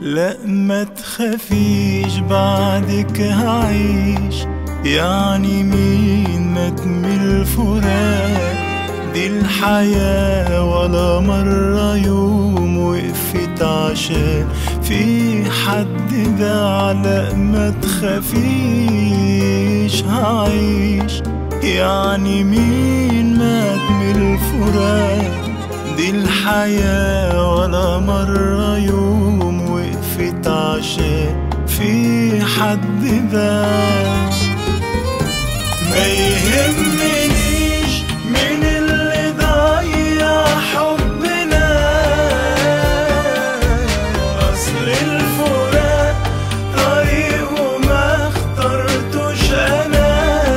لا ما تخافيش بعدك هعيش يعني مين مات من الفراق دي الحياة ولا مرة يوم وقفت عشان في حد ده لا ما تخافيش هعيش يعني مين مات من الفراق دي الحياة ولا مرة يوم وقفت عشان في حد بقى ما يهمنيش مين اللي ضيع حبنا أصل الفراق طريق وما اخترتوش أنا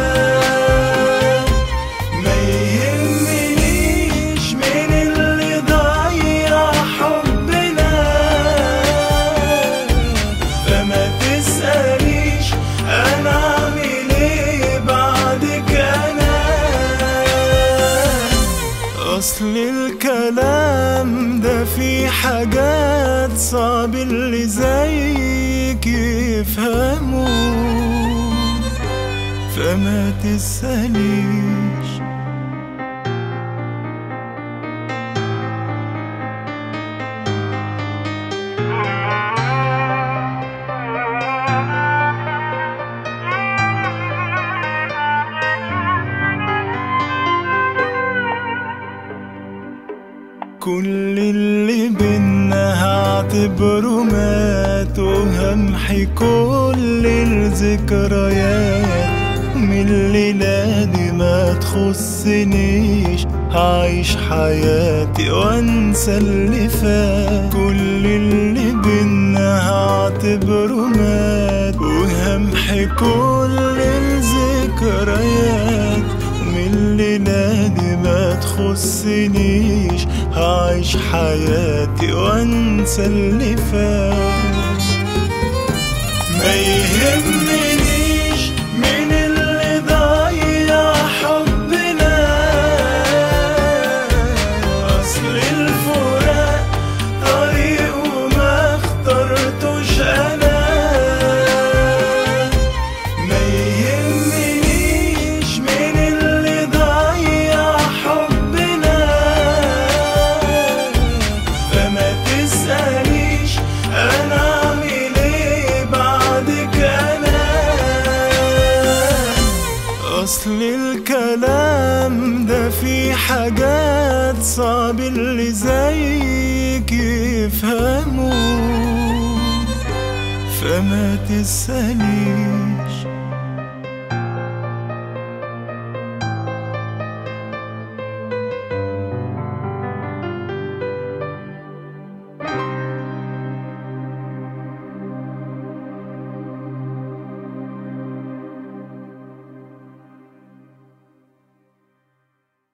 ما يهمنيش مين اللي ضيع حبنا فما تسأليش أنا أعمل إيه بعدك أنا أصل الكلام ده في حاجات صعب اللي زيك يفهموا فما تسأليش كل اللي بينا هعتبره مات وهمحي كل الذكريات من الليلة دي ما تخصنيش هعيش حياتي وانسى اللي فات كل اللي بينا هعتبره مات وهمحي كل الذكريات من الليلة دي ما تخصنيش هعيش حياتي وانسى اللي فات ما يهمنيش مين اللي ضيع حبنا اصل الفراق طريق وما اخترتوش انا ما يهمنيش مين اللي ضيع حبنا فما تسأليش أنا أعمل إيه بعدك أنا أصل الكلام ده في حاجات صعب اللي زيك يفهموا فما تسأليش